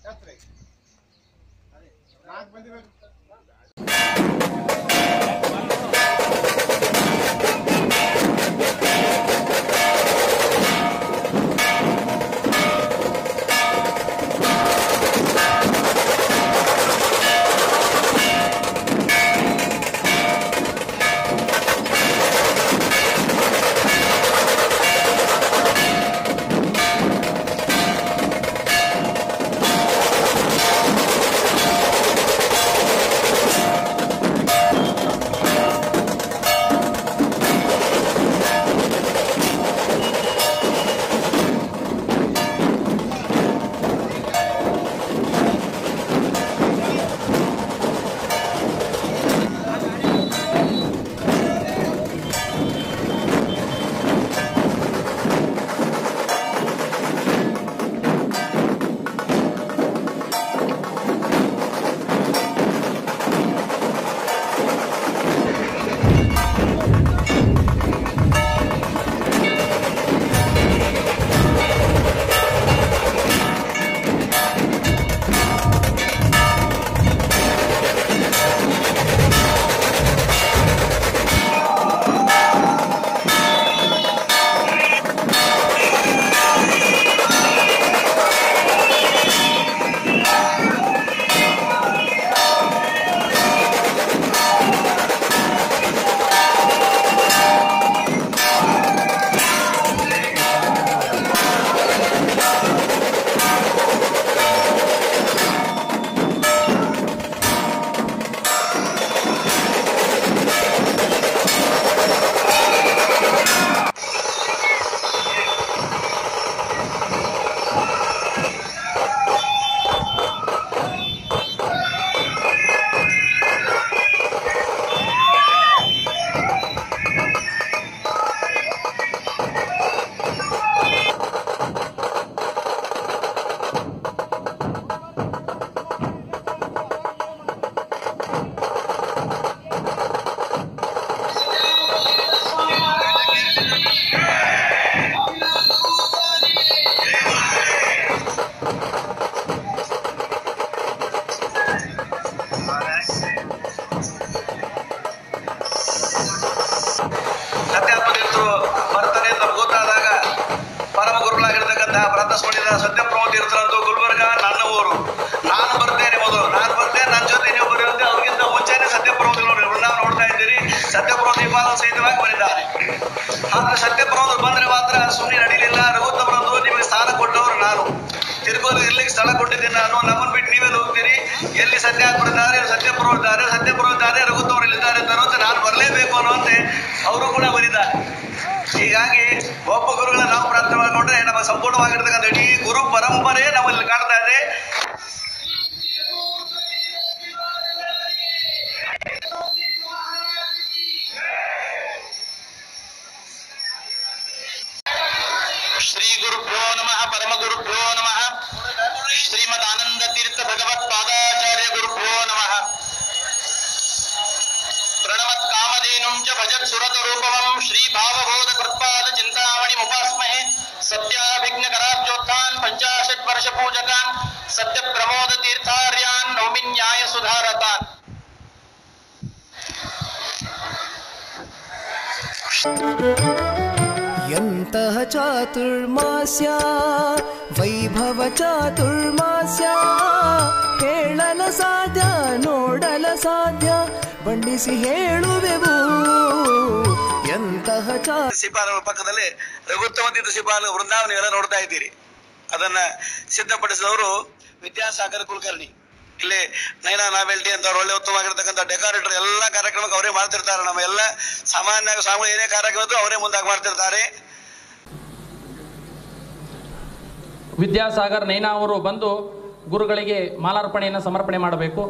ಛತ್ರಿ ನಾಲ್ಕು ಮಂದಿ ಬೇಕು ಸತ್ಯಾತ್ಮತೀರ್ಥರು ಬರ್ತಾರೆ ಅಂತ ಗೊತ್ತಾದಾಗ ಪರಮ ಗುರುಗಳಾಗಿರ್ತಕ್ಕಂತಹ ಪ್ರಾತಸ್ಮಣಿದ ಸತ್ಯಪ್ರಭು ತೀರ್ಥರಂದು ಗುಲ್ಬರ್ಗ ನನ್ನ ಊರು ನಾನು ಬರ್ತೇನೆ ಮೊದಲು ನಾನು ಬರ್ತೇನೆ ನನ್ನ ಜೊತೆ ನೀವು ಬರೆಯುವಂತೆ ಅವ್ರಿಗಿಂತ ಮುಂಚೆನೆ ಸತ್ಯಪ್ರಭು ನಾವು ನೋಡ್ತಾ ಇದ್ದೀರಿ ಸತ್ಯಪ್ರಭು ದೀಪಾಲ ಸಹಿತವಾಗಿ ಬಂದಿದ್ದಾರೆ ಆದ್ರೆ ಸತ್ಯಪ್ರಭು ಬಂದ್ರೆ ಮಾತ್ರ ಸುಮ್ಮನೆ ನಡೀಲಿಲ್ಲ ರಘುತ್ತಮರಂದು ನಿಮಗೆ ಸ್ಥಾನ ಕೊಟ್ಟವರು ನಾನು ತಿರುಗೋಲು ಇರ್ಲಿಕ್ಕೆ ಸ್ಥಳ ಕೊಟ್ಟಿದ್ದೀನಿ ನಾನು ನಮ್ಮನ್ನು ಬಿಟ್ಟು ನೀವೆಲ್ಲ ಹೋಗ್ತೀರಿ ಎಲ್ಲಿ ಸತ್ಯಾತ್ಮರಿದ್ದಾರೆ ಸತ್ಯಪ್ರಭು ಇದ್ದಾರೆ ಸತ್ಯಪ್ರಭು ಇದ್ದಾರೆ ರಘುತ್ತಮರು ಇಲ್ಲಿದ್ದಾರೆ ಅಂತ ಅನ್ನೋದು ನಾನು ಬರಲೇಬೇಕು ಅನ್ನುವಂತೆ ಅವರು ಕೂಡ ಬರಿದ್ದಾರೆ ಹೀಗಾಗಿ ಒಬ್ಬ ಗುರುಗಳನ್ನ ನಾವು ಪ್ರಾರ್ಥನೆ ಮಾಡಿಕೊಂಡ್ರೆ ನಮ್ಮ ಸಂಪೂರ್ಣವಾಗಿರ್ತಕ್ಕಂಥ ಇಡೀ ಗುರು ಪರಂಪರೆ ನಮ್ಮಲ್ಲಿ ಕಾಣ್ತಾ ಇದೆ ಶ್ರೀ ಗುರುಭ್ಯೋ ನಮಃ ಪರಮ ಗುರುಭ್ಯೋ ನಮಃ ಶ್ರೀಮದ್ ಆನಂದ ತೀರ್ಥ ಭಗವತ್ ಪಾದಾಚಾರ್ಯ ಗುರುಭ್ಯೋ ನಮಃ ಪ್ರಣಮತ್ ಕಾಮಧೇನುಂ ಚ ಭಜತ್ ಸುರತ ರೂಪಮಂ ಶ್ರೀ ಭಾವಬೋಧ ಕೃತ್ಪಾದ ಚಿಂತಾಮಣಿ ಮುಪಾಸ್ಮಹೆ ಸತ್ಯಾಭಿಜ್ಞ ಕರಾಬ್ಜೋತ್ಥಾನ್ ಪಂಚಾಶತ್ ವರ್ಷ ಪೂಜಕಾನ್ ಸತ್ಯ ಪ್ರಮೋದ ತೀರ್ಥಾರ್ಯಾನ್ ನೌಮಿ ನ್ಯಾಯ ಸುಧಾರತಾನ್ ಎಂತಹ ಚಾತುರ್ಮಾಸ್ಯ ವೈಭವ ಚಾತುರ್ಮಾಸ್ಯ ಹೇಳಲ ಸಾಧ್ಯ ನೋಡಲ ಸಾಧ್ಯ ಬಣ್ಣಿಸಿ ಹೇಳುವೆವು ಎಂತಹ ಚಾ ಸಿಪಾಲ ಪಕ್ಕದಲ್ಲಿ ರಘುತ್ತಮ ತೀರ್ಥ ಸಿಪಾಲ ವೃಂದಾವನ ಎಲ್ಲ ನೋಡ್ತಾ ಇದ್ದೀರಿ ಅದನ್ನ ಸಿದ್ಧಪಡಿಸಿದವರು ವಿದ್ಯಾಸಾಗರ ಕುಲಕರ್ಣಿ ಇಲ್ಲಿ ನೈನಾ ನಾವೆಲ್ಟಿ ಅಂತ ಅವ್ರು ಒಳ್ಳೆ ಉತ್ತಮವಾಗಿರ್ತಕ್ಕಂಥ ಡೆಕೋರೇಟರ್ ಎಲ್ಲ ಕಾರ್ಯಕ್ರಮಕ್ಕೆ ಅವರೇ ಮಾಡ್ತಿರ್ತಾರೆ ನಮ್ಮ ಎಲ್ಲ ಸಾಮಾನ್ಯ ಸ್ವಾಮಿಗಳು ಏನೇ ಕಾರ್ಯಕ್ರಮ ಇದ್ರೂ ಅವರೇ ಮುಂದಾಗಿ ಮಾಡ್ತಿರ್ತಾರೆ ವಿದ್ಯಾಸಾಗರ್ ನೈನಾ ಅವರು ಬಂದು ಗುರುಗಳಿಗೆ ಮಾಲಾರ್ಪಣೆಯನ್ನು ಸಮರ್ಪಣೆ ಮಾಡಬೇಕು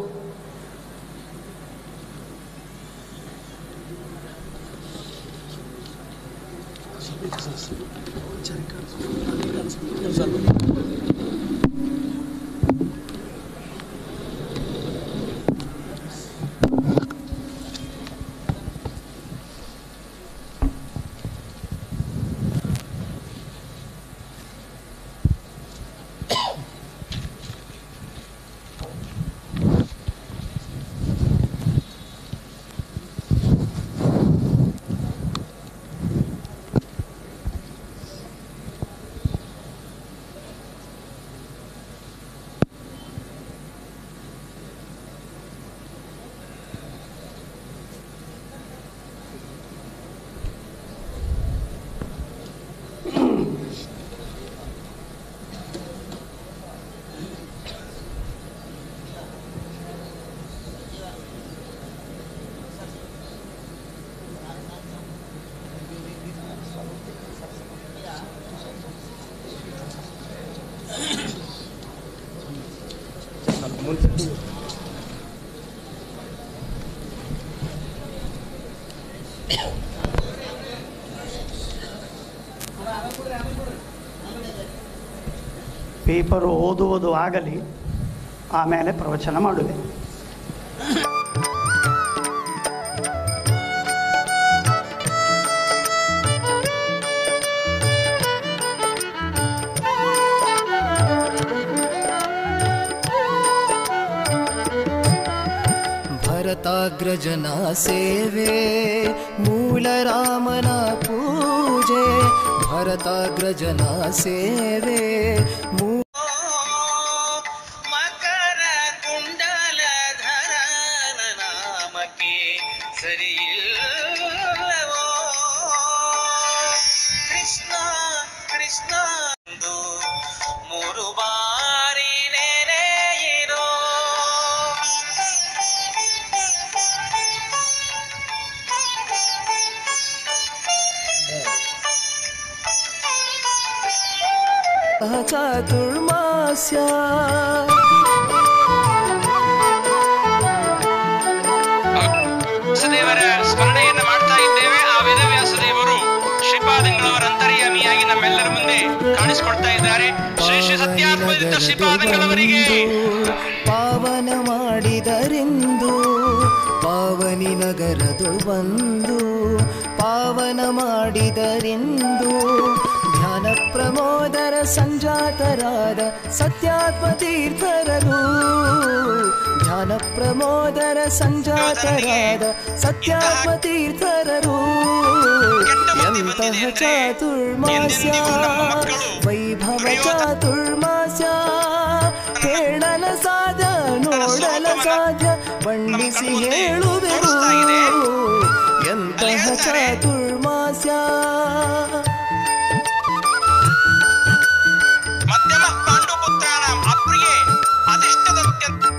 ಪೇಪರು ಓದುವುದು ಆಗಲಿ ಆಮೇಲೆ ಪ್ರವಚನ ಮಾಡುವೆ ಭರತಾಗ್ರಜನ ಸೇವೆ ಮೂಲ ರಾಮನ ಪೂಜೆ ಭರತಾಗ್ರಜನ ಸೇವೆ ಮೂ ಮಕರ ಕುಂಡಲಧರ ನಾಮಕ್ಕೆ ಸರಿಯಿಲ್ಲವೋ ಕೃಷ್ಣ ಕೃಷ್ಣ ಎಂದು ಮೂರು ಬಾರಿ ನೆನೆಯಿರೋ ಚಾತುರ್ಮಾಸ್ಯ ವ್ಯಾಸದೇವರ ಸ್ಮರಣೆಯನ್ನು ಮಾಡ್ತಾ ಇದ್ದೇವೆ ಆ ವೇದವ್ಯಾಸ ದೇವರು ಶ್ರೀಪಾದಂಗಳವರ ಅಂತರ್ಯಾಮಿಯಾಗಿ ನಮ್ಮೆಲ್ಲರ ಮುಂದೆ ಕಾಣಿಸಿಕೊಡ್ತಾ ಇದ್ದಾರೆ ಶ್ರೀ ಶ್ರೀ ಸತ್ಯಾತ್ಮದಿತ ಶ್ರೀಪಾದಂಗಳವರಿಗೆ ಪಾವನ ಮಾಡಿದರೆಂದು ಪಾವನಿ ನಗರದು ಬಂದು ಪಾವನ ಮಾಡಿದರೆಂದು ಧ್ಯಾನ ಪ್ರಮೋದರ ಸಂಜಾತರಾದ ಸತ್ಯಾತ್ಮ ತೀರ್ಥರರು ಧ್ಯಾನ ಪ್ರಮೋದರ ಸಂಜಾತರಾದ ಸತ್ಯಾತ್ಮ ತೀರ್ಥರರು ಎಂತಹ ಚಾತುರ್ಮಾಸ್ಯ ವೈಭವ ಚಾತುರ್ಮಾಸ್ಯ ಕೇಳಲ ಸಾಧ್ಯ ನೋಡಲ ಸಾಧ್ಯ ಬಣ್ಣಿಸಿ ಹೇಳುವೆರು ಎಂತಹ ಚಾತುರ್ಮಾಸ್ಯ ಮಧ್ಯಮ ಪಾಂಡುಪುತ್ರಾಣಂ ಅಪ್ರಿಯೆ ಅಧಿಷ್ಠದಂತ್ಯಂತಂ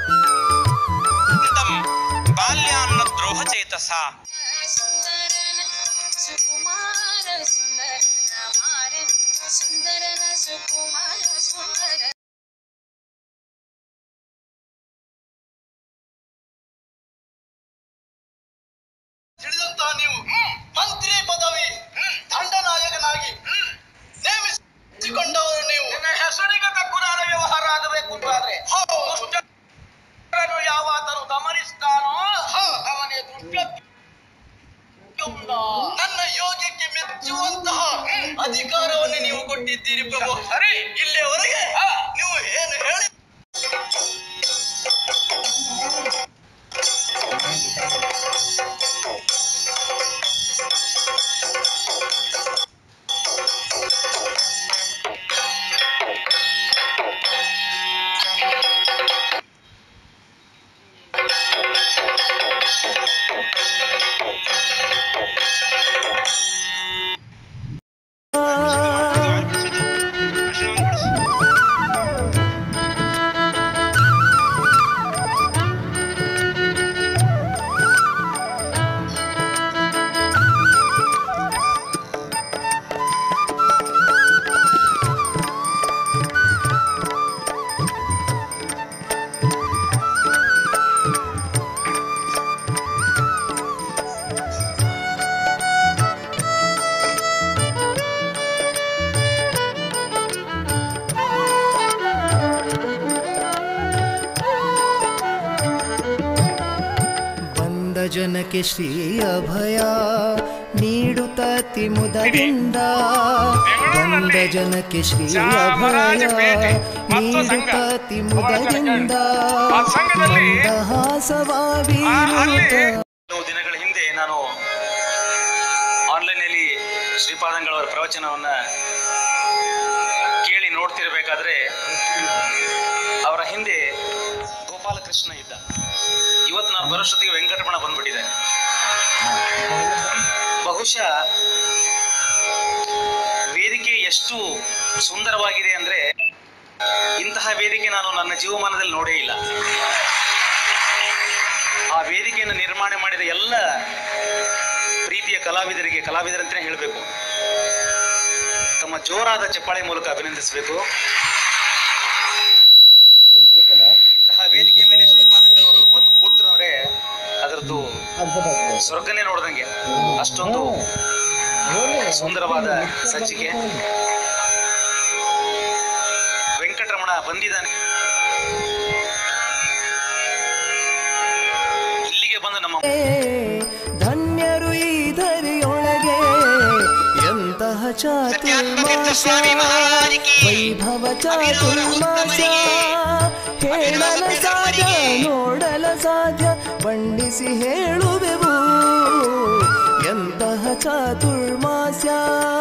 ಬಾಲ್ಯಾನ್ನ ದ್ರೋಹ ಚೇತಸ ಸುಂದರನ ಸುಕುಮಾರ ಸುಂದರನ ಮಾರ ಸುಂದರನ ಸುಕುಮಾರ ಸುಂದರ ತಿಳಿದಂತ ನೀವು ಮಂತ್ರಿ ಪದವಿ ದಂಡನಾಯಕನಾಗಿ ನೇಮಿಸಿಕೊಂಡವರು ನೀವು ಹೆಸರಿಗೆ ತಕ್ಕುದಾದ ವ್ಯವಹಾರ ಆಗಬೇಕು ಅಂತಾದ್ರೆ ದುಷ್ಟರನ್ನು ಯಾವಾತನು ದಮನಿಸ್ತಾನೋ ಅವನೇ ದುಷ್ಟ ನನ್ನ ಯೋಗ್ಯಕ್ಕೆ ಮೆಚ್ಚುವಂತಹ ಅಧಿಕಾರವನ್ನು ನೀವು ಕೊಟ್ಟಿದ್ದೀರಿ ಪ್ರಭು ಸರಿ ಇಲ್ಲಿಯವರೆಗೆ ನೀವು ಏನು ಹೇಳಿ ಬಂದ ಜನಕ್ಕೆ ಶ್ರೀ ಅಭಯ ನೀಡುತ್ತ ತಿಮುದರಿಂದ ಬಂದ ಜನಕ್ಕೆ ಶ್ರೀ ಅಭಯ ನೀಡುತ್ತ ತಿಮುದರಿಂದ ಮಂದಹಾಸವಾಗೀರುತ್ತ ಕೆಲವು ದಿನಗಳ ಹಿಂದೆ ನಾನು ಆನ್ಲೈನಲ್ಲಿ ಶ್ರೀಪಾದಂಗಳವರ ಪ್ರವಚನವನ್ನ ಕೇಳಿ ನೋಡ್ತಿರ್ಬೇಕಾದ್ರೆ ಅವರ ಹಿಂದೆ ಗೋಪಾಲಕೃಷ್ಣ ಇದ್ದ ಇವತ್ತು ನಾನು ಬರೋಷ್ಟೊತ್ತಿಗೆ ವೆಂಕಟರಮಣ ಬಂದ್ಬಿಟ್ಟಿದೆ ಬಹುಶಃ ವೇದಿಕೆ ಎಷ್ಟು ಸುಂದರವಾಗಿದೆ ಅಂದ್ರೆ ಇಂತಹ ವೇದಿಕೆ ನಾನು ನನ್ನ ಜೀವಮಾನದಲ್ಲಿ ನೋಡೇ ಇಲ್ಲ ಆ ವೇದಿಕೆಯನ್ನು ನಿರ್ಮಾಣ ಮಾಡಿದ ಎಲ್ಲ ಪ್ರೀತಿಯ ಕಲಾವಿದರಿಗೆ ಕಲಾವಿದರಂತಲೇ ಹೇಳಬೇಕು ತಮ್ಮ ಜೋರಾದ ಚಪ್ಪಾಳೆ ಮೂಲಕ ಅಭಿನಂದಿಸಬೇಕು ಇಂತಹ ವೇದಿಕೆ ಮೇಲೆ ಶ್ರೀಪಾದಂಗಳವರು ಬಂದು ಕೂಡ್ತಿರಂದ್ರೆ ಅದರದ್ದು ಸ್ವರ್ಗನೇ ನೋಡ್ದಂಗೆ ಅಷ್ಟೊಂದು ಸುಂದರವಾದ ಸಜ್ಜಿಗೆ ವೆಂಕಟರಮಣ ಬಂದಿದ್ದಾನೆ ಇಲ್ಲಿಗೆ ಬಂದು ನಮ್ಮ ಧನ್ಯರು ಈ ಧರಿಯೊಳಗೆ ಎಂತಹ ಸತ್ಯಾತ್ಮತೀರ್ಥ ಸ್ವಾಮಿ ಚಾತುರ್ಮಾಸ ಮಹಾರಾಜ್ ಕಿ ವೈಭವ ಚಾತುರ್ಮಾಸ ಹೇಳಲ ಸಾಧ್ಯ ನೋಡಲ ಸಾಧ್ಯ ಬಣ್ಣಿಸಿ ಹೇಳುವೆವು ಎಂತಹ ಚಾತುರ್ಮಾಸ್ಯ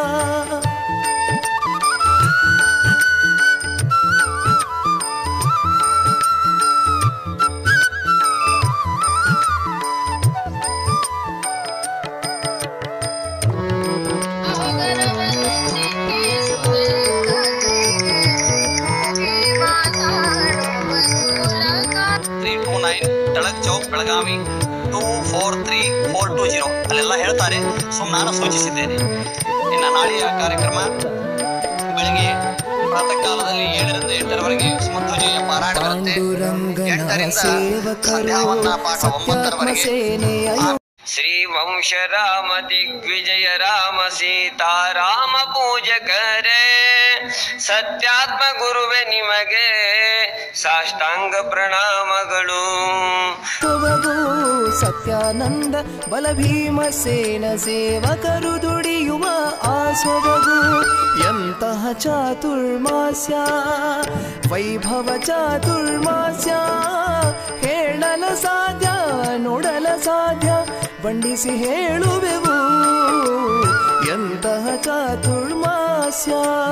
three two nine Talak Chowk Belagavi two four three four two zero ಅಲ್ಲೆಲ್ಲ ಹೇಳ್ತಾರೆ ಸೊ ನಾನು ಸೂಚಿಸಿದ್ದೇನೆ ಇನ್ನು ನಾಳೆಯ ಕಾರ್ಯಕ್ರಮ ಬೆಳಿಗ್ಗೆ ಪ್ರಾತಃ ಕಾಲದಲ್ಲಿ ಏಳರಿಂದ ಎಂಟರವರೆಗೆ ಸುಮಧ್ವಜಯ ಪಾರಾಯಣ ಬರುತ್ತೆ ಪಾಂಡುರಂಗನ ಎಂಟರಿಂದ ಸೇವಕರು ಸಂಧ್ಯಾವಂದನ ಪಾಠ ಸತ್ಯಾತ್ಮ ಒಂಬತ್ತರವರೆಗೆ ಸೇನೆಯ ಶ್ರೀ ವಂಶ ರಾಮ ದಿಗ್ವಿಜಯ ರಾಮ ಸೀತಾ ರಾಮ ಪೂಜಕರೇ ಸತ್ಯಾತ್ಮ ಗುರುವೆ ನಿಮಗೆ ಸಾಷ್ಟಾಂಗ ಪ್ರಣಾಮಗಳು ಸೊಬಗು ಸತ್ಯಾನಂದ ಬಲಭೀಮಸೇನ ಸೇವಕರು ದುಡಿಯುವ ಆ ಸೊಬಗು ಎಂತಹ ಚಾತುರ್ಮಾಸ್ಯ ವೈಭವ ಚಾತುರ್ಮಾಸ್ಯ ಹೇಳಲ ಸಾಧ್ಯ ನೋಡಲ ಸಾಧ್ಯ ಬಣ್ಣಿಸಿ ಹೇಳುವೆವು ಎಂತಹ ಚಾತುರ್ಮಾಸ್ಯ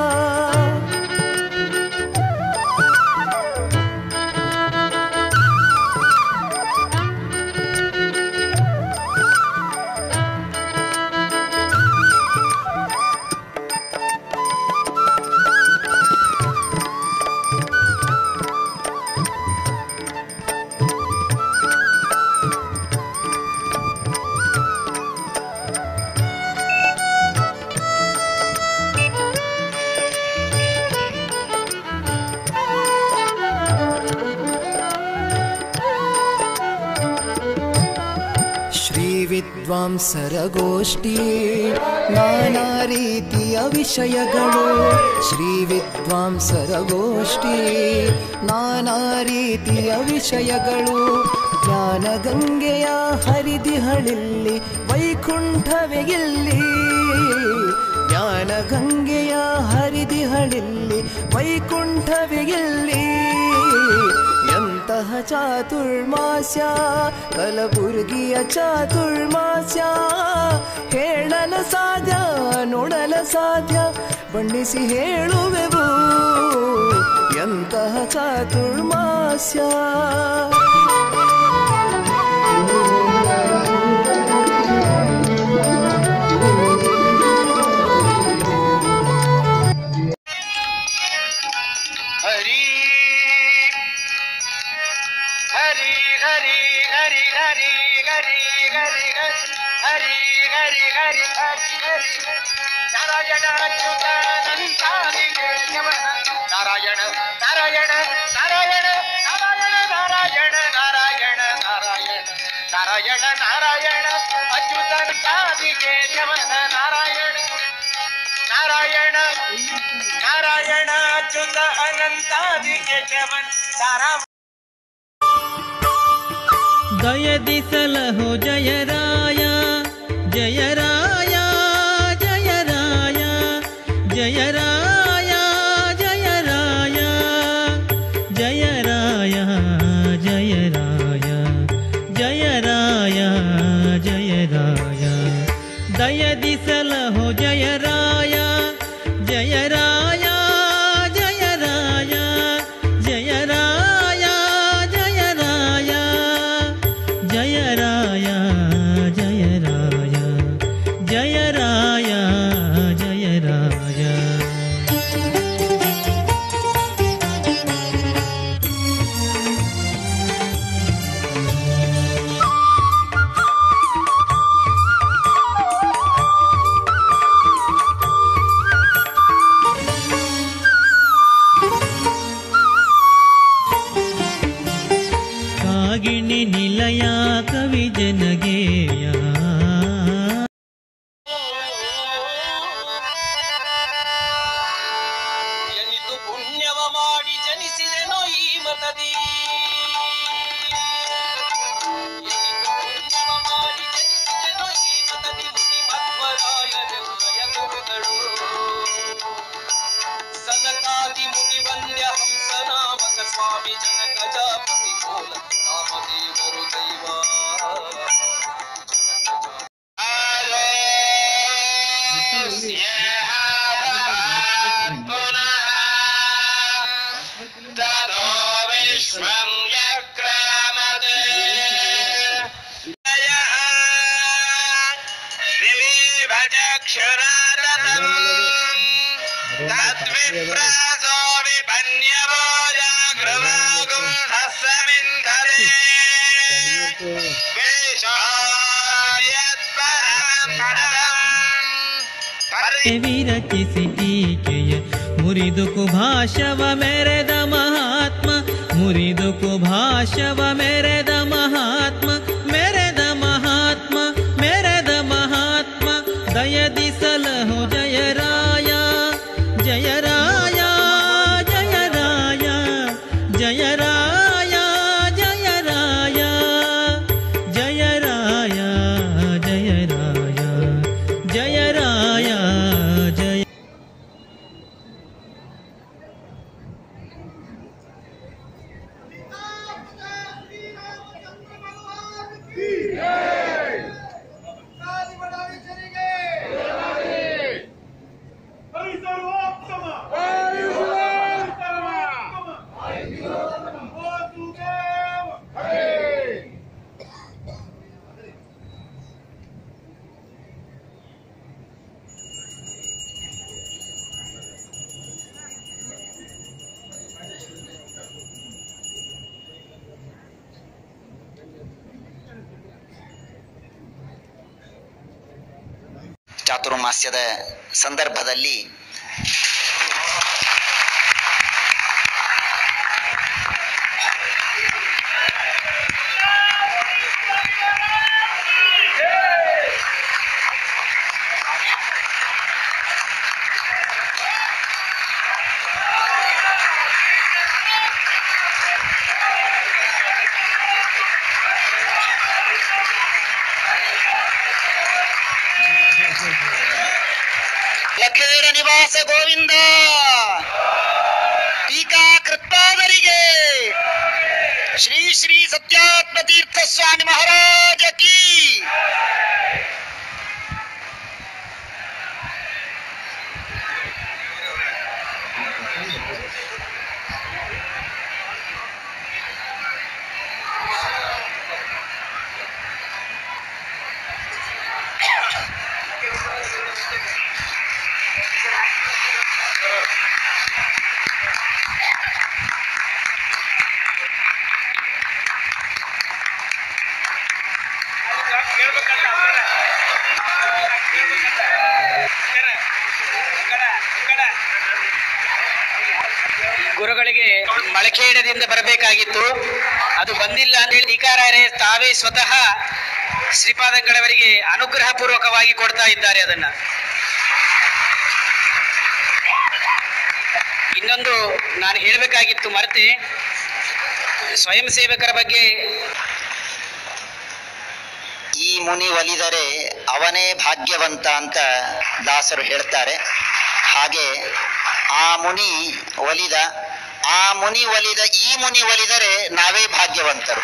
ಶ್ರೀ ವಿದ್ವಾಂಸರ ಗೋಷ್ಠಿ ನಾನಾ ರೀತಿಯ ವಿಷಯಗಳು ಶ್ರೀ ವಿದ್ವಾಂಸರ ಗೋಷ್ಠಿ ನಾನಾ ರೀತಿಯ ವಿಷಯಗಳು ಜ್ಞಾನ ಗಂಗೆಯ ಹರಿದಿಹಳಿಲ್ಲಿ ವೈಕುಂಠವೇ ಇಲ್ಲಿ ಜ್ಞಾನ ಗಂಗೆಯ ಹರಿದಿಹಳಿಲ್ಲಿ ವೈಕುಂಠವೇ ಇಲ್ಲಿ ಎಂತಹ ಚಾತುರ್ಮಾಸ್ಯ ಕಲಬುರ್ಗಿಯ ಚಾತುರ್ಮಾಸ್ಯ ಹೇಳಲ ಸಾಧ್ಯ ನೋಡಲ ಸಾಧ್ಯ ಬಣ್ಣಿಸಿ ಹೇಳುವೆವು ಎಂತಹ ಚಾತುರ್ಮಾಸ್ಯ ಹರಿ ಹರಿ ಹರಿ ಹರಿ ಹರಿ ಹರಿ ಹರಿ ಹರಿ ಹರಿ ಹರಿ ಹರಿ ಹರಿ ನಾರಾಯಣ ಅಚ್ಯುತಾನಂತಾದಿ ಕೇಶವನ ನಾರಾಯಣ ನಾರಾಯಣ ನಾರಾಯಣ ನಾರಾಯಣ ನಾರಾಯಣ ನಾರಾಯಣ ನಾರಾಯಣ ನಾರಾಯಣ ನಾರಾಯಣ ಅಚ್ಯುತಾನಂತಾದಿ ಕೇಶವನ ನಾರಾಯಣ ನಾರಾಯಣ ನಾರಾಯಣ ಅಚ್ಯುತ ಅನಂತಾದಿ ಕೇಶವನ್ ಸಾರಾಮ ದಯದಿಸಲಹೋ ಜಯ ರಾಯ ಜಯ ರಾಯ ಜಯ ರಾಯ ಜಯ ರಾಯ ಜಯ ರಾಯ ಜಯ ರಾಯ ಜಯ ರಾಯ ಜಯ ರಾಯ ಜಯ ರಾಯ ದಯದಿಸಲಹೋ ಜಯ ರಾಯ ಜಯ ರಾಯ ಜಯ ರಾಯ ಜಯ ರಾಯ ಜಯ ರಾಯ ಜಯ ರಾಯ ಜಯ ರಾಯ ಜಯ ರಾಯ ಜಯ ರಾಯ ಮತದಿ ಎನಿತು ಮಾಡಿ ಜನಿಸಿದೆನು ಈ ಮತದಿ ಮುನಿ ಮಧ್ವರಾಯರೆಲ್ಲಯ ಗುರುಗಳು ಸನಕಾದಿ ಮುನಿ ವಂದ್ಯ ಹಂಸ ನಾಮಕ ಸ್ವಾಮಿ ಜನಕ ಜಾಪತಿ ಮೂಲ ರಾಮದೇವರು ದೈವ ವಿಶ್ವಂ ಯಕ್ರಾಮದೆ ತದ್ವಿಪ್ರಾಸೋ ವಿಪನ್ಯವೋ ಜಾಗೃವಾಗುಂ ಹಸ್ಸಮಿಂಧರೆ ವಿರಚಿಸಿ ಟೀಕೆಯ ಮುರಿದು ಕುಭಾಷವ ಮೆರೆದ ಮಹಾತ್ಮ ಮುರಿದು ಕುಭಾಷವ ಮೆರೆದ ಮಹಾತ್ಮ ಮೆರೆದ ಮಹಾತ್ಮ ಮೆರೆದ ಮಹಾತ್ಮ ದಯದಿ ಸಲಹು ಜಯರಾಯ ಜಯರಾಯ ಜಯರಾಯ ಜಯರಾಯ ಜಯರಾಯ ಜಯರಾಯ ಜಯರಾಯ ಜಯರಾಯ ಜಯ ಚಾತುರ್ಮಾಸ್ಯದ ಸಂದರ್ಭದಲ್ಲಿ ಲಕ್ಕೇರ ನಿವಾಸ ಗೋವಿಂದ ಟೀಕಾ ಕೃತ್ಪಾದರಿಗೆ ಶ್ರೀ ಶ್ರೀ ಸತ್ಯಾತ್ಮ ತೀರ್ಥ ಸ್ವಾಮಿ ಮಹಾರಾಜ ಕೀ ಗುರುಗಳಿಗೆ ಮಳಖೇಡದಿಂದ ಬರಬೇಕಾಗಿತ್ತು ಅದು ಬಂದಿಲ್ಲ ಅಂತ ಹೇಳಿ ಟೀಕಾರಾಯರೇ ತಾವೇ ಸ್ವತಃ ಶ್ರೀಪಾದಂಗಳವರಿಗೆ ಅನುಗ್ರಹ ಪೂರ್ವಕವಾಗಿ ಕೊಡ್ತಾ ಇದ್ದಾರೆ ಅದನ್ನ ಇನ್ನೊಂದು ನಾನು ಹೇಳಬೇಕಾಗಿತ್ತು ಮರೆತೆ ಸ್ವಯಂ ಸೇವಕರ ಬಗ್ಗೆ ಈ ಮುನಿ ಒಲಿದರೆ ಅವನೇ ಭಾಗ್ಯವಂತ ಅಂತ ದಾಸರು ಹೇಳ್ತಾರೆ ಹಾಗೆ ಆ ಮುನಿ ಒಲಿದ ಆ ಮುನಿ ಒಲಿದ ಈ ಮುನಿ ಒಲಿದರೆ ನಾವೇ ಭಾಗ್ಯವಂತರು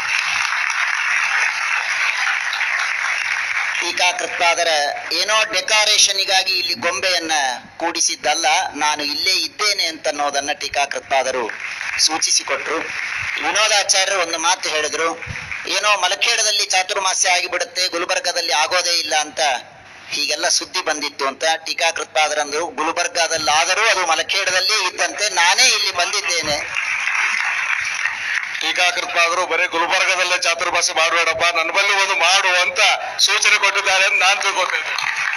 ಟೀಕಾಕೃತ್ಪಾದರ ಏನೋ ಡೆಕೋರೇಷನ್ಗಾಗಿ ಇಲ್ಲಿ ಗೊಂಬೆಯನ್ನ ಕೂಡಿಸಿದ್ದಲ್ಲ ನಾನು ಇಲ್ಲೇ ಇದ್ದೇನೆ ಅಂತನ್ನೋದನ್ನ ಟೀಕಾಕೃತ್ಪಾದರು ಸೂಚಿಸಿಕೊಟ್ರು ವಿನೋದಾಚಾರ್ಯರು ಒಂದು ಮಾತು ಹೇಳಿದ್ರು ಏನೋ ಮಲಖೇಡದಲ್ಲಿ ಚಾತುರ್ಮಾಸ್ಯ ಆಗಿಬಿಡುತ್ತೆ ಗುಲ್ಬರ್ಗದಲ್ಲಿ ಆಗೋದೇ ಇಲ್ಲ ಅಂತ ಹೀಗೆಲ್ಲ ಸುದ್ದಿ ಬಂದಿತ್ತು ಅಂತ ಟೀಕಾಕೃತ್ಪಾದರಂದ್ರು ಗುಲ್ಬರ್ಗದಲ್ಲಾದರೂ ಅದು ಮಲಖೇಡದಲ್ಲಿ ಇದ್ದಂತೆ ನಾನೇ ಇಲ್ಲಿ ಬಂದಿದ್ದೇನೆ ಟೀಕಾಕೃತ್ಪಾದರು ಬರೀ ಗುಲ್ಬರ್ಗದಲ್ಲೇ ಚಾತುರ್ಭಾಷೆ ಮಾಡಬೇಡಪ್ಪ ನನ್ನ ಬಳಿ ಒಂದು ಮಾಡು ಅಂತ ಸೂಚನೆ ಕೊಟ್ಟಿದ್ದಾರೆ ಅಂತ ನಾನು ತಿಳ್ಕೊತೇನೆ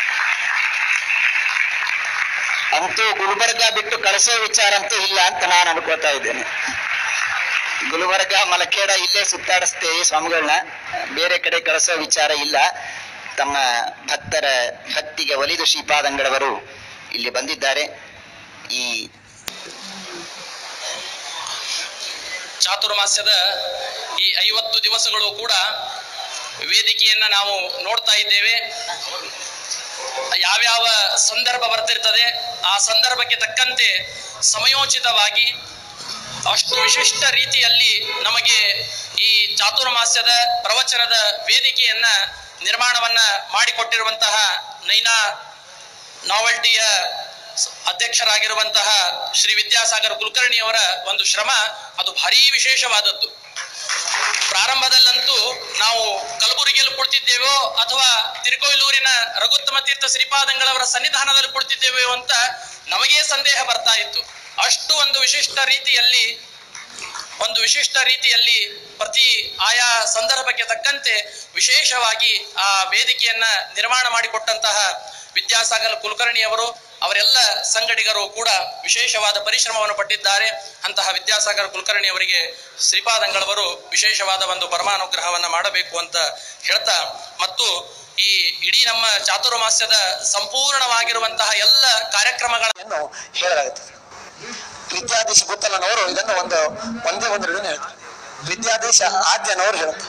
ಅಂತೂ ಗುಲ್ಬರ್ಗ ಬಿಟ್ಟು ಕಳಿಸೋ ವಿಚಾರ ಅಂತೂ ಇಲ್ಲ ಅಂತ ನಾನು ಅನ್ಕೋತಾ ಇದ್ದೇನೆ ಗುಲ್ಬರ್ಗ ಮಲಖೇಡ ಇಲ್ಲೇ ಸುತ್ತಾಡಿಸ್ತೇವೆ ಸ್ವಾಮಿಗಳನ್ನ ಬೇರೆ ಕಡೆ ಕಳಿಸೋ ವಿಚಾರ ಇಲ್ಲ ತಮ್ಮ ಭಕ್ತರ ಭಕ್ತಿಗೆ ಒಲಿದು ಶ್ರೀಪಾದಂಗಳವರು ಇಲ್ಲಿ ಬಂದಿದ್ದಾರೆ ಈ ಚಾತುರ್ಮಾಸ್ಯದ ಈ ಐವತ್ತು ದಿವಸಗಳು ಕೂಡ ವೇದಿಕೆಯನ್ನ ನಾವು ನೋಡ್ತಾ ಇದ್ದೇವೆ ಯಾವ್ಯಾವ ಸಂದರ್ಭ ಬರ್ತಿರ್ತದೆ ಆ ಸಂದರ್ಭಕ್ಕೆ ತಕ್ಕಂತೆ ಸಮಯೋಚಿತವಾಗಿ ಅಷ್ಟು ವಿಶಿಷ್ಟ ರೀತಿಯಲ್ಲಿ ನಮಗೆ ಈ ಚಾತುರ್ಮಾಸ್ಯದ ಪ್ರವಚನದ ವೇದಿಕೆಯನ್ನ ನಿರ್ಮಾಣವನ್ನ ಮಾಡಿಕೊಟ್ಟಿರುವಂತಹ ನೈನಾ ನಾವಲ್ಟಿಯ ಸ- ಅಧ್ಯಕ್ಷರಾಗಿರುವಂತಹ ಶ್ರೀ ವಿದ್ಯಾಸಾಗರ್ ಕುಲಕರ್ಣಿಯವರ ಒಂದು ಶ್ರಮ ಅದು ಭಾರೀ ವಿಶೇಷವಾದದ್ದು ಪ್ರಾರಂಭದಲ್ಲಂತೂ ನಾವು ಕಲಬುರಗಿಯಲ್ಲಿ ಕುಳಿತಿದ್ದೇವೋ ಅಥವಾ ತಿರುಕೊಯ್ಲೂರಿನ ರಘುತ್ತಮ ತೀರ್ಥ ಶ್ರೀಪಾದಂಗಳವರ ಸನ್ನಿಧಾನದಲ್ಲಿ ಕುಳಿತಿದ್ದೇವೆಯೋ ಅಂತ ನಮಗೇ ಸಂದೇಹ ಬರ್ತಾ ಇತ್ತು ಅಷ್ಟು ಒಂದು ವಿಶಿಷ್ಟ ರೀತಿಯಲ್ಲಿ ಒಂದು ವಿಶಿಷ್ಟ ರೀತಿಯಲ್ಲಿ ಪ್ರತಿ ಆಯಾ ಸಂದರ್ಭಕ್ಕೆ ತಕ್ಕಂತೆ ವಿಶೇಷವಾಗಿ ಆ ವೇದಿಕೆಯನ್ನ ನಿರ್ಮಾಣ ಮಾಡಿಕೊಟ್ಟಂತಹ ವಿದ್ಯಾಸಾಗರ್ ಕುಲಕರ್ಣಿಯವರು ಅವರೆಲ್ಲ ಸಂಗಡಿಗರು ಕೂಡ ವಿಶೇಷವಾದ ಪರಿಶ್ರಮವನ್ನು ಪಟ್ಟಿದ್ದಾರೆ ಅಂತಹ ವಿದ್ಯಾಸಾಗರ್ ಕುಲಕರ್ಣಿ ಅವರಿಗೆ ಶ್ರೀಪಾದಂಗಳವರು ವಿಶೇಷವಾದ ಒಂದು ಪರಮಾನುಗ್ರಹವನ್ನ ಮಾಡಬೇಕು ಅಂತ ಹೇಳ್ತಾ ಮತ್ತು ಈ ಇಡೀ ನಮ್ಮ ಚಾತುರ್ಮಾಸ್ಯದ ಸಂಪೂರ್ಣವಾಗಿರುವಂತಹ ಎಲ್ಲ ಕಾರ್ಯಕ್ರಮಗಳನ್ನು ಹೇಳಲಾಗುತ್ತದೆ ವಿದ್ಯಾಧೀಶ ಗುತ್ತಲನವರು ಇದನ್ನು ಒಂದು ಒಂದೇ ಒಂದು ಹಿಡಿದು ಹೇಳ್ತಾರೆ ವಿದ್ಯಾಧೀಶ ಆದ್ಯನವರು ಹೇಳ್ತಾರೆ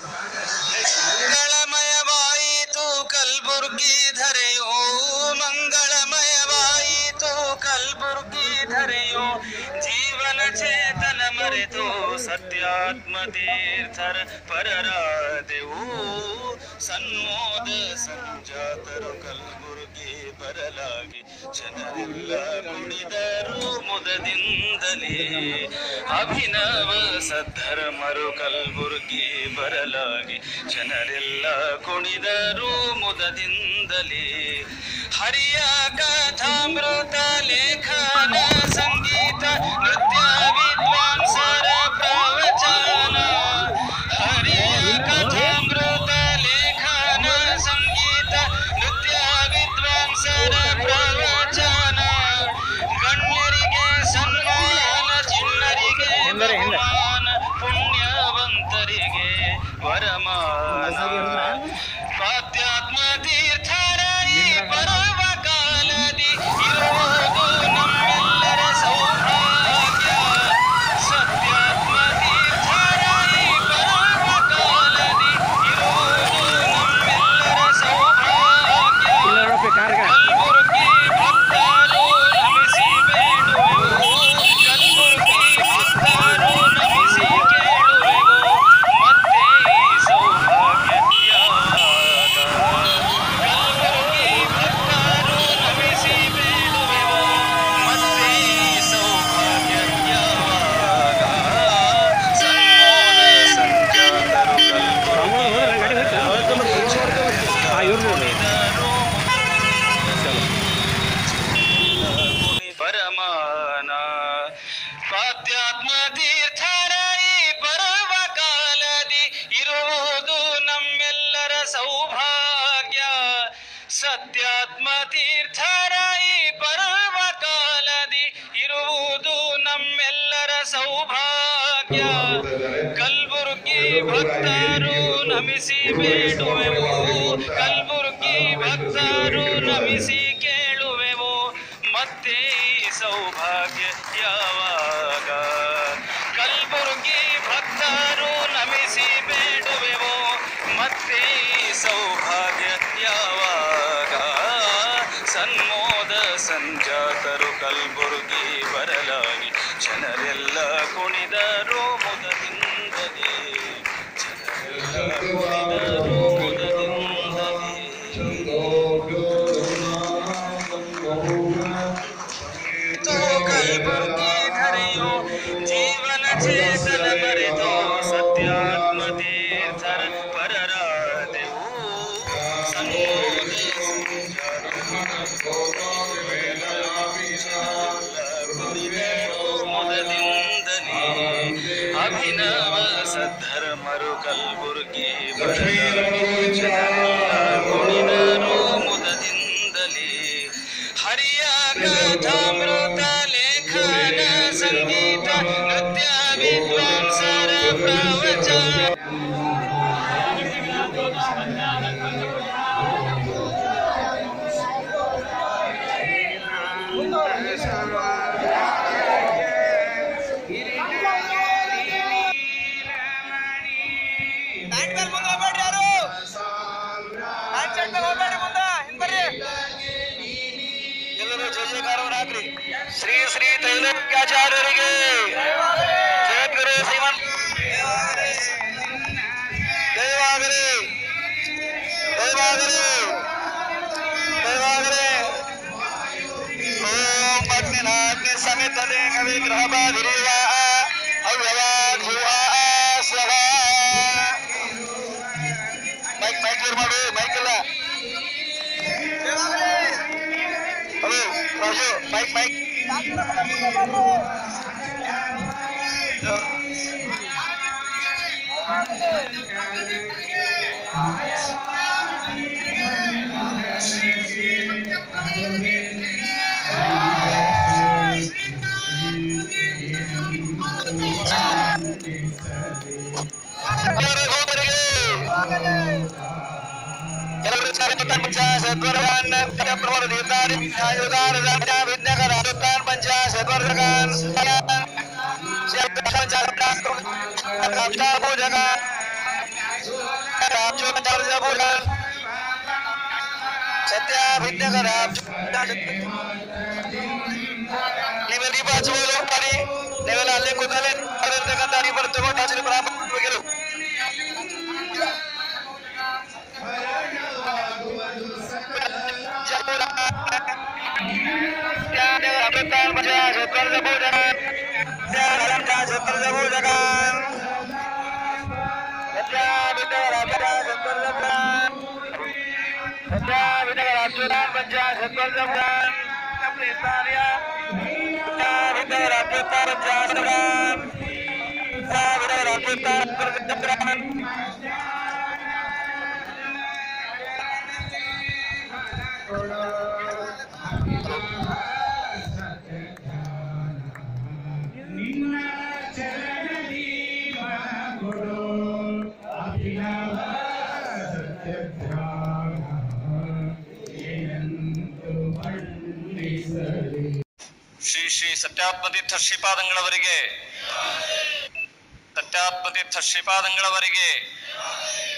ಮಂಗಳಮಯವಾಯಿತು ಕಲ್ಬುರ್ಗಿ ಧರೆಯೋ ಮಂಗಳಮಯವಾಯಿತು ಕಲ್ಬುರ್ಗಿ ಧರೆಯೋ ಜೀವನ ಚೇತನ ಮರೆತು ಸತ್ಯಾತ್ಮ ತೀರ್ಥರ ಪರರಾದೆವು ಸನ್ಮೋದ ಸಂಜಾತರು ಕಲ್ಬುರ್ಗಿ ಬರಲಾಗಿ ಜನರೆಲ್ಲ ಕುಣಿದರು ಮುದದಿಂದಲೇ ಅಭಿನವ ಸದ್ಧರ್ಮರು ಕಲ್ಬುರ್ಗಿ ಬರಲಾಗಿ ಜನರೆಲ್ಲ ಕುಣಿದರು ಮುದದಿಂದಲೇ ಹರಿಯ ಕಥಾಮೃತ ಲೇಖನ ಸಂಗೀತ ನೃತ್ಯ ವಿದ್ವಾಂಸರ ಪ್ರವಚನ ಹರಿಯ ಕಥಾಮೃತ ಲೇಖನ ಸಂಗೀತ ನೃತ್ಯ ವಿದ್ವಾಂಸರ ಪ್ರವಚನ ಗಣ್ಯರಿಗೆ ಸನ್ಮಾನ ಚಿನ್ನರಿಗೆ ಬಹುಮಾನ ಪುಣ್ಯವಂತರಿಗೆ ವರಮಾನ ಪಾತ್ಯಾತ್ಮ ತೀರ್ಥರ ಈ ಪರವ ಕಾಲದಿ ಇರುವುದು ನಮ್ಮೆಲ್ಲರ ಸೌಭಾಗ್ಯ ಸತ್ಯಾತ್ಮ ತೀರ್ಥರ ಈ ಪರವ ಕಾಲದಿ ಇರುವುದು ನಮ್ಮೆಲ್ಲರ ಸೌಭಾಗ್ಯ ಕಲ್ಬುರ್ಗಿ ಭಕ್ತರು ನಮಿಸಿ ಬೇಡುವೆವು ಕಲ್ಬುರ್ಗಿ ಭಕ್ತರು ನಮಿಸಿ ಕೇಳುವೆವು ಮತ್ತೆ ಈ ಸೌಭಾಗ್ಯ ಕಲ್ಬುರ್ಗಿ ಭಕ್ತರು ನಮಿಸಿ ಬೇಡುವೆವು ಮತ್ತೆ ಈ ಸೌಭಾಗ್ಯ ಸನ್ಮೋದ ಸಂಜಾತರು ಪರಮಾನ ಪಾತ್ಯಾತ್ಮ ತೀರ್ಥರ ಈ ಪರ್ವ ಕಾಲದಿ ಇರುವುದು ನಮ್ಮೆಲ್ಲರ ಸೌಭಾಗ್ಯ ಸತ್ಯಾತ್ಮ ತೀರ್ಥರ ಈ ಪರ್ವ ಕಾಲದಿ ಇರುವುದು ನಮ್ಮೆಲ್ಲರ ಸೌಭಾಗ್ಯ ಕಲ್ಬುರ್ಗಿ ಭಕ್ತರು ನಮಿಸಿ ಬೇಡುವೆವು ಕಲ್ಬುರ್ಗಿ ಭಕ್ತರು ನಮಿಸಿ ಕೇಳುವೆವು ಮತ್ತೆ ಈ ಸೌಭಾಗ್ಯ ಯಾವಾಗ ಕಲ್ಬುರ್ಗಿ ಭಕ್ತರು ನಮಿಸಿ ಬೇಡುವೆವು ಮತ್ತೆ ಈ ಸೌಭಾಗ್ಯ ಯಾವಾಗ ಸನ್ಮೋದ ಸಂಜಾತರು ಕಲ್ಬುರ್ಗಿ ಬರಲಾಗಿ ಜನರೆಲ್ಲ ಕುಣಿದರು ಮುದದಿಂದಲೇ ಜನರೆಲ್ಲ ಕುಣಿದರು ಮುದದಿಂದಲೇ ಕಲ್ಬುರ್ಗಿ ಧರೆಯೋ ಜೀವನ ಚೇತನ ಮರೆತು ಸತ್ಯಾತ್ಮ ತೀರ್ಥರ ಪರರಾದೆವು ಮುದದಿಂದಲೇ ಅಭಿನವ ಸದ್ಧರ್ಮರು ಕಲ್ಬುರ್ಗಿ ಕುಣಿದರು ಮುದದಿಂದಲೇ ಹರಿಯ ಕಥಾಮೃತ ಲೇಖನ ಸಂಗೀತ ನೃತ್ಯ ವಿದ್ವಾಂಸರ ಪ್ರವಚನ Thank you. ನೀವೆಲ್ಲ ದೀಪ ಹಚ್ಚುವುದು ಮಾಡಿ ನೀವೆಲ್ಲ ಅಲ್ಲೇ ಕೂತಲ್ಲೇ ಇರ್ತಕ್ಕಂಥ ದೀಪ ತಗೊಂಡು ಹಚ್ಚಲಿ ಪ್ರಾರಂಭಿಸಬೇಕು ಶ್ರೀ ಶ್ರೀ ಸತ್ಯಾತ್ಮತೀರ್ಥ ಶ್ರೀಪಾದಂಗಳವರಿಗೆ ಸತ್ಯಾತ್ಮತೀರ್ಥ ಶ್ರೀಪಾದಂಗಳವರಿಗೆ